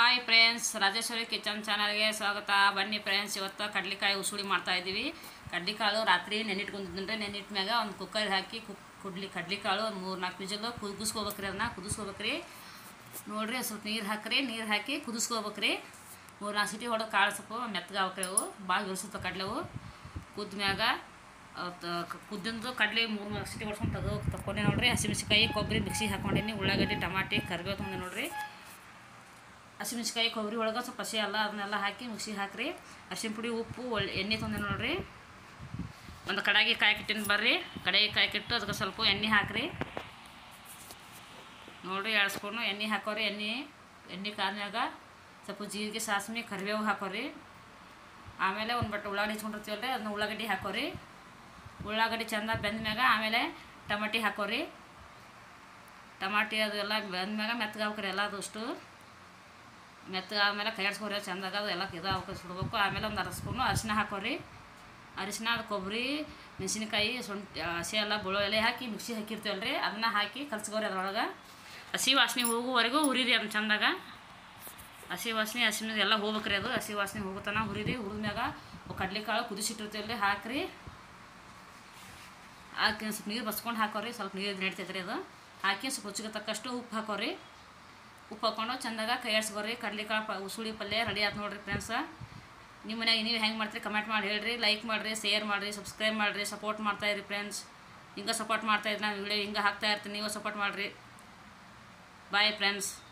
hi friends Rajeshwari kitchen ಚಾನಲ್ಗೆ ಸ್ವಾಗತ ಬನ್ನಿ ಫ್ರೆಂಡ್ಸ್ ಇವತ್ತು ಕಡ್ಲಿಕಾಯಿ ಉಸುಳಿ ಮಾಡ್ತಾ ಇದ್ದೀವಿ ಕಡ್ಲಿಕಾಳು ರಾತ್ರಿ ನೆನಿಟ್ಕೊಂಡಿದ್ದರೆ ನೆನಿಟ್ ಮ್ಯಾಗ ಒಂದು ಕುಕ್ಕರ್ ಹಾಕಿ ಕುಕ್ ಕುಡ್ಲಿ ಕಡ್ಲಿಕಾಳು ಒಂದು ಮೂರು ನಾಲ್ಕು ವಿಜಲು ಕುದಿಸ್ಕೋಬೇಕ್ರಿ ಅದನ್ನ ಕುದಿಸ್ಕೋಬೇಕ್ರಿ ನೋಡ್ರಿ ಸ್ವಲ್ಪ ನೀರು ಹಾಕ್ರಿ ನೀರು ಹಾಕಿ ಕುದಿಸ್ಕೋಬೇಕ್ರಿ ಮೂರು ನಾಲ್ಕು ಸಿಟಿ ಹೊಡೆದು ಕಾಳು ಸ್ವಲ್ಪ ಮೆತ್ತಗಾಗ್ಬೇಕ್ರಿ ಅವು ಭಾಳ ಇಳಿಸುತ್ತೆ ಕಡ್ಲೆವು ಕುದ್ದ ಮ್ಯಾಗ ಕುದ್ದಿಂದು ಕಡ್ಲೆ ಮೂರು ನಾಲ್ಕು ಸಿಟಿ ಹೊಡ್ಸ್ಕೊಂಡು ತೆಗೆದು ತಗೊಂಡೆ ನೋಡ್ರಿ ಹಸಿಮೆಣಸಿಕಾಯಿ ಕೊಬ್ಬರಿ ಮಿಕ್ಸಿಗೆ ಹಾಕೊಂಡೀನಿ ಉಳ್ಳಾಗಡ್ಡಿ ಟಮಾಟಿ ಕರಿಬೇವು ತೊಗೊಂಡೆ ನೋಡ್ರಿ ಹಸಿಮೆಣ್ಸಿಕಾಯಿ ಕೊಬ್ಬರಿ ಒಳಗೆ ಸ್ವಲ್ಪ ಹಸಿ ಅಲ್ಲ ಅದನ್ನೆಲ್ಲ ಹಾಕಿ ಮಿಕ್ಸಿಗೆ ಹಾಕ್ರಿ ಅರಿಶಿನ ಪುಡಿ ಉಪ್ಪು ಒಳ್ಳೆ ಎಣ್ಣೆ ತೊಂದೆ ನೋಡ್ರಿ ಒಂದು ಕಡಾಗಿ ಕಾಯ್ಕಿಟ್ಟಿನ ಬರ್ರಿ ಕಡಾಗಿ ಕಾಯ್ಕಿಟ್ಟು ಅದಕ್ಕೆ ಸ್ವಲ್ಪ ಎಣ್ಣೆ ಹಾಕ್ರಿ ನೋಡ್ರಿ ಎರಡು ಸ್ಪೂನು ಎಣ್ಣೆ ಹಾಕೋರಿ ಎಣ್ಣೆ ಎಣ್ಣೆ ಕಾದ್ಮ್ಯಾಗ ಸ್ವಲ್ಪ ಜೀರಿಗೆ ಸಾಸಿವೆ ಕರಿಬೇವು ಹಾಕೋರಿ ಆಮೇಲೆ ಒಂದು ಬಟ್ಟೆ ಉಳ್ಳಾಗಡ್ಡಿ ಹಚ್ಕೊಂಡಿರ್ತೀವಲ್ರಿ ಅದನ್ನ ಉಳ್ಳಾಗಡ್ಡಿ ಹಾಕೋರಿ ಉಳ್ಳಾಗಡ್ಡಿ ಚೆಂದ ಬೆಂದ್ಮ್ಯಾಗ ಆಮೇಲೆ ಟಮಾಟಿ ಹಾಕೋರಿ ಟಮಾಟಿ ಅದು ಎಲ್ಲ ಬೆಂದ್ಮ್ಯಾಗ ಮೆತ್ತಗಾಗ್ಬೇಕ್ರಿ ಎಲ್ಲ ಅದಷ್ಟು ಮೆತ್ತಗೆ ಆಮೇಲೆ ಕೈ ಆಡ್ಸ್ಕೊರಿ ಚಂದಾಗ ಅದು ಎಲ್ಲ ಇದಾಗ ಸುಡ್ಬೇಕು ಆಮೇಲೆ ಒಂದು ಅರ್ಧ ಸ್ಪೂನು ಅರಿಶಿನ ಹಾಕೋರಿ ಅರಿಶಿನ ಅದು ಕೊಬ್ಬರಿ ಮೆಣಸಿನ್ಕಾಯಿ ಶುಂಠಿ ಹಸಿ ಎಲ್ಲ ಬೆಳ್ಳುಳ್ಳಿ ಹಾಕಿ ಮಿಕ್ಸಿ ಹಾಕಿರ್ತೀವಲ್ಲ ರೀ ಅದನ್ನ ಹಾಕಿ ಕಲ್ಸ್ಕೋರಿ ಅದ್ರೊಳಗೆ ಹಸಿ ವಾಸನೆ ಹೋಗುವವರೆಗೂ ಹುರಿರಿ ಅದನ್ನ ಚಂದಾಗ ಹಸಿ ವಾಸನೆ ಹಸಿನ ಎಲ್ಲ ಹೋಗ್ಬೇಕ್ರಿ ಅದು ಹಸಿ ವಾಸನೆ ಹೋಗುತ್ತಾನ ಹುರಿರಿ ಹುರಿದ್ಮ್ಯಾಗ ಕಡ್ಲೆಕಾಳು ಕುದಿಸಿಟ್ಟಿರ್ತೀವಲ್ಲ ಹಾಕ್ರಿ ಹಾಕಿ ಸ್ವಲ್ಪ ನೀರು ಬಸ್ಕೊಂಡು ಹಾಕೋರಿ ಸ್ವಲ್ಪ ನೀರು ನಡಿತೈತೆ ರೀ ಅದು ಹಾಕಿ ಸ್ವಲ್ಪ ರುಚಿಗೆ ತಕ್ಕಷ್ಟು ಉಪ್ಪು ಹಾಕೋರಿ ಉಪ್ಪು ಹಾಕೊಂಡು ಚಂದಾಗ ಕೈ ಆಡ್ಸ್ಕೊರಿ ಕಡ್ಲಿಕಾಳು ಪ ಉಸುಳಿ ಪಲ್ಯ ರೆಡಿ ಆಯ್ತು ನೋಡ್ರಿ ಫ್ರೆಂಡ್ಸ ನಿಮ್ಮ ಮನ್ಯಾಗ ನೀವು ಹೆಂಗೆ ಮಾಡ್ತೀರಿ ಕಮೆಂಟ್ ಮಾಡಿ ಹೇಳ್ರಿ ಲೈಕ್ ಮಾಡಿರಿ ಶೇರ್ ಮಾಡಿರಿ ಸಬ್ಸ್ಕ್ರೈಬ್ ಮಾಡಿರಿ ಸಪೋರ್ಟ್ ಮಾಡ್ತಾಯಿರಿ ಫ್ರೆಂಡ್ಸ್ ಹಿಂಗೆ ಸಪೋರ್ಟ್ ಮಾಡ್ತಾಯಿದ್ರಿ ನಾನು ವಿಡಿಯೋ ಹಿಂಗೆ ಹಾಕ್ತಾ ಇರ್ತೀನಿ ನೀವು ಸಪೋರ್ಟ್ ಮಾಡಿರಿ ಬಾಯ್ ಫ್ರೆಂಡ್ಸ್